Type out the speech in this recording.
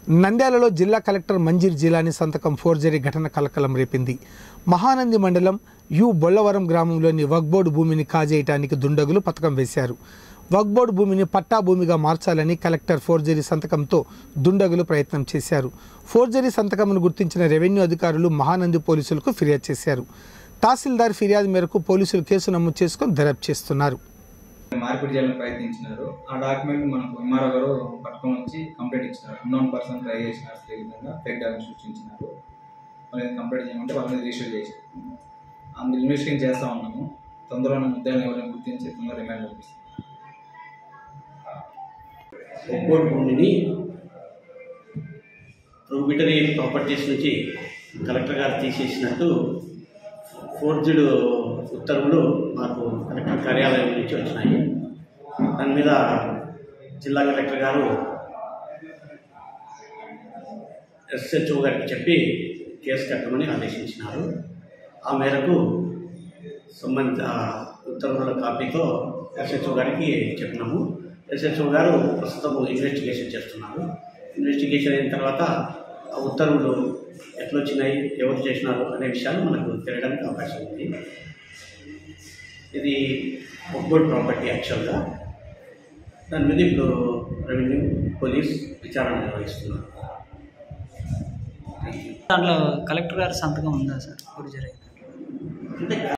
నంద్యాలలో జిల్లా కలెక్టర్ మంజీర్ జిలాని సంతకం ఫోర్జరీ ఘటన కలకలం రేపింది మహానంది మండలం యు బొల్లవరం గ్రామంలోని వగ్బోర్డు భూమిని కాజేయటానికి దుండగులు పథకం వేశారు వగ్బోర్డు భూమిని పట్టా భూమిగా మార్చాలని కలెక్టర్ ఫోర్జరీ సంతకంతో దుండగులు ప్రయత్నం చేశారు ఫోర్జరీ సంతకంను గుర్తించిన రెవెన్యూ అధికారులు మహానంది పోలీసులకు ఫిర్యాదు చేశారు తహసీల్దార్ ఫిర్యాదు మేరకు పోలీసులు కేసు నమోదు చేసుకొని దర్యాప్తు చేస్తున్నారు మార్పిడి చేయాలని ప్రయత్నించినారు ఆ డాక్యుమెంట్ మనకు ఎంఆర్ఓ గారు పట్టుకొని వచ్చి కంప్లైంట్ ఇచ్చినారు అన్నోన్ పర్సన్ ట్రై చేసినారు ఈ విధంగా ఫేక్ డాక్యుమెంట్ సృష్టించినారు వాళ్ళని కంప్లైంట్ చేయమంటే వాళ్ళ మీద రిజిస్టర్ చేశారు అందులో ఇన్వెస్టిగేషన్ చేస్తూ ఉన్నాము తొందరలో ముద్దాయిని ఎవరైనా గుర్తించి తొందర రిమాండ్ పంపిస్తాం ఒక్కోటి భూమిని ప్రొహిబిటరీ ప్రాపర్టీస్ నుంచి కలెక్టర్ గారు తీసేసినట్టు ఫోర్జ్డ్ ఉత్తర్వులు మాకు కలెక్టర్ కార్యాలయం నుంచి వచ్చినాయి దాని మీద జిల్లా కలెక్టర్ గారు ఎస్హెచ్ఓ గారికి చెప్పి కేసు కట్టమని ఆదేశించినారు ఆ మేరకు సంబంధిత ఉత్తర్వుల కాపీతో ఎస్హెచ్ఓ గారికి చెప్పినాము ఎస్హెచ్ఓ గారు ప్రస్తుతం ఇన్వెస్టిగేషన్ చేస్తున్నారు ఇన్వెస్టిగేషన్ అయిన తర్వాత ఆ ఉత్తర్వులు ఎట్లా వచ్చినాయి ఎవరు చేసినారు అనే విషయాలు మనకు తెలియడానికి అవకాశం ఉంది ఇది ఒక్కోటి ప్రాపర్టీ యాక్చువల్గా దాని మీద ఇప్పుడు రెవెన్యూ పోలీస్ విచారణ నిర్వహిస్తున్నారు దాంట్లో కలెక్టర్ గారి సంతకం ఉందా సార్ పూర్తి జరిగింది అంటే